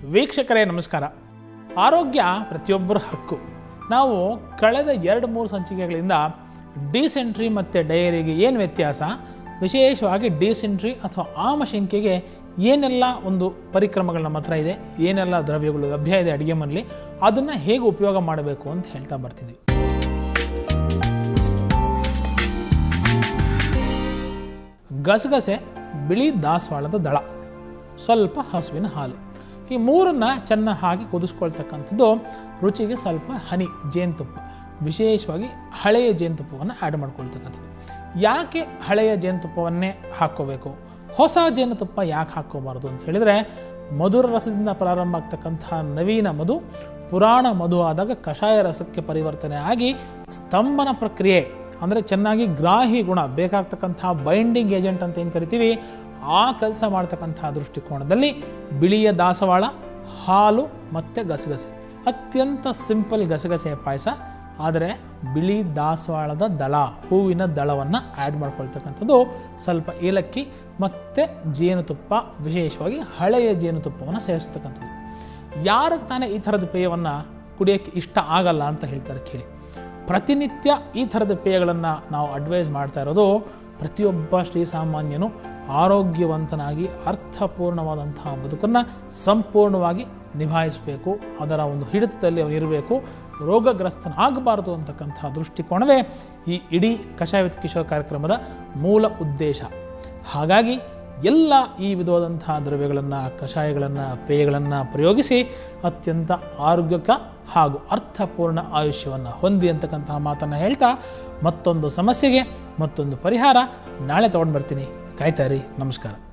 ವೀಕ್ಷಕರೇ ನಮಸ್ಕಾರ ಆರೋಗ್ಯ ಪ್ರತಿಯೊಬ್ಬರ ಹಕ್ಕು ನಾವು ಕಳೆದ ಎರಡು ಮೂರು ಸಂಚಿಕೆಗಳಿಂದ ಡಿಸೆಂಟ್ರಿ ಮತ್ತು ಡಯರಿಗೆ ಏನು ವ್ಯತ್ಯಾಸ ವಿಶೇಷವಾಗಿ ಡಿಸೆಂಟ್ರಿ ಅಥವಾ ಆಮಶಂಕೆಗೆ ಏನೆಲ್ಲ ಒಂದು ಪರಿಕ್ರಮಗಳು ನಮ್ಮ ಹತ್ರ ಇದೆ ಏನೆಲ್ಲ ದ್ರವ್ಯಗಳು ಲಭ್ಯ ಇದೆ ಅಡುಗೆ ಮನೆಯಲ್ಲಿ ಅದನ್ನು ಹೇಗೆ ಉಪಯೋಗ ಮಾಡಬೇಕು ಅಂತ ಹೇಳ್ತಾ ಬರ್ತಿದ್ವಿ ಗಸಗಸೆ ಬಿಳಿ ದಾಸವಾಳದ ದಳ ಸ್ವಲ್ಪ ಹಸುವಿನ ಹಾಲು ಈ ಮೂರನ್ನು ಚೆನ್ನಾಗಿ ಹಾಕಿ ಕುದಿಸ್ಕೊಳ್ತಕ್ಕಂಥದ್ದು ರುಚಿಗೆ ಸ್ವಲ್ಪ ಹನಿ ಜೇನುತುಪ್ಪ ವಿಶೇಷವಾಗಿ ಹಳೆಯ ಜೇನುತುಪ್ಪವನ್ನು ಆ್ಯಡ್ ಮಾಡ್ಕೊಳ್ತಕ್ಕಂಥದ್ದು ಯಾಕೆ ಹಳೆಯ ಜೇನುತುಪ್ಪವನ್ನೇ ಹಾಕ್ಕೋಬೇಕು ಹೊಸ ಜೇನುತುಪ್ಪ ಯಾಕೆ ಹಾಕ್ಕೋಬಾರ್ದು ಅಂತ ಹೇಳಿದರೆ ಮಧುರ ರಸದಿಂದ ಪ್ರಾರಂಭ ಆಗ್ತಕ್ಕಂಥ ನವೀನ ಮಧು ಪುರಾಣ ಮಧು ಆದಾಗ ಕಷಾಯ ರಸಕ್ಕೆ ಪರಿವರ್ತನೆ ಆಗಿ ಸ್ತಂಭನ ಪ್ರಕ್ರಿಯೆ ಅಂದರೆ ಚೆನ್ನಾಗಿ ಗ್ರಾಹಿ ಗುಣ ಬೇಕಾಗ್ತಕ್ಕಂಥ ಬೈಂಡಿಂಗ್ ಏಜೆಂಟ್ ಅಂತ ಏನು ಕರಿತೀವಿ ಆ ಕೆಲಸ ಮಾಡ್ತಕ್ಕಂಥ ದೃಷ್ಟಿಕೋನದಲ್ಲಿ ಬಿಳಿಯ ದಾಸವಾಳ ಹಾಲು ಮತ್ತು ಗಸಗಸೆ ಅತ್ಯಂತ ಸಿಂಪಲ್ ಗಸಗಸೆ ಪಾಯಸ ಆದರೆ ಬಿಳಿ ದಾಸವಾಳದ ದಳ ಹೂವಿನ ದಳವನ್ನು ಆ್ಯಡ್ ಮಾಡ್ಕೊಳ್ತಕ್ಕಂಥದ್ದು ಸ್ವಲ್ಪ ಏಲಕ್ಕಿ ಮತ್ತು ಜೇನುತುಪ್ಪ ವಿಶೇಷವಾಗಿ ಹಳೆಯ ಜೇನುತುಪ್ಪವನ್ನು ಸೇರಿಸ್ತಕ್ಕಂಥದ್ದು ಯಾರಿಗೆ ತಾನೇ ಈ ಥರದ ಪೇಯವನ್ನು ಕುಡಿಯೋಕ್ಕೆ ಇಷ್ಟ ಆಗಲ್ಲ ಅಂತ ಹೇಳ್ತಾರೆ ಕೇಳಿ ಪ್ರತಿನಿತ್ಯ ಈ ಥರದ ಪೇಯಗಳನ್ನು ನಾವು ಅಡ್ವೈಸ್ ಮಾಡ್ತಾ ಇರೋದು ಪ್ರತಿಯೊಬ್ಬ ಶ್ರೀಸಾಮಾನ್ಯನು ಆರೋಗ್ಯವಂತನಾಗಿ ಅರ್ಥಪೂರ್ಣವಾದಂತಹ ಬದುಕನ್ನು ಸಂಪೂರ್ಣವಾಗಿ ನಿಭಾಯಿಸಬೇಕು ಅದರ ಒಂದು ಹಿಡಿತದಲ್ಲಿ ಅವನಿರಬೇಕು ರೋಗಗ್ರಸ್ತನಾಗಬಾರದು ಅಂತಕ್ಕಂಥ ದೃಷ್ಟಿಕೋನವೇ ಈ ಇಡೀ ಕಷಾಯ ವಿತ್ ಕಿಶೋರ್ ಕಾರ್ಯಕ್ರಮದ ಮೂಲ ಉದ್ದೇಶ ಹಾಗಾಗಿ ಎಲ್ಲ ಈ ವಿಧವಾದಂತಹ ದ್ರವ್ಯಗಳನ್ನು ಕಷಾಯಗಳನ್ನು ಪೇಯಗಳನ್ನು ಪ್ರಯೋಗಿಸಿ ಅತ್ಯಂತ ಆರೋಗ್ಯಕ ಹಾಗೂ ಅರ್ಥಪೂರ್ಣ ಆಯುಷ್ಯವನ್ನು ಹೊಂದಿ ಅಂತಕ್ಕಂತಹ ಮಾತನ್ನು ಹೇಳ್ತಾ ಮತ್ತೊಂದು ಸಮಸ್ಯೆಗೆ ಮತ್ತೊಂದು ಪರಿಹಾರ ನಾಳೆ ತೊಗೊಂಡು ಬರ್ತೀನಿ ಕಾಯ್ತಾ ಇರಿ ನಮಸ್ಕಾರ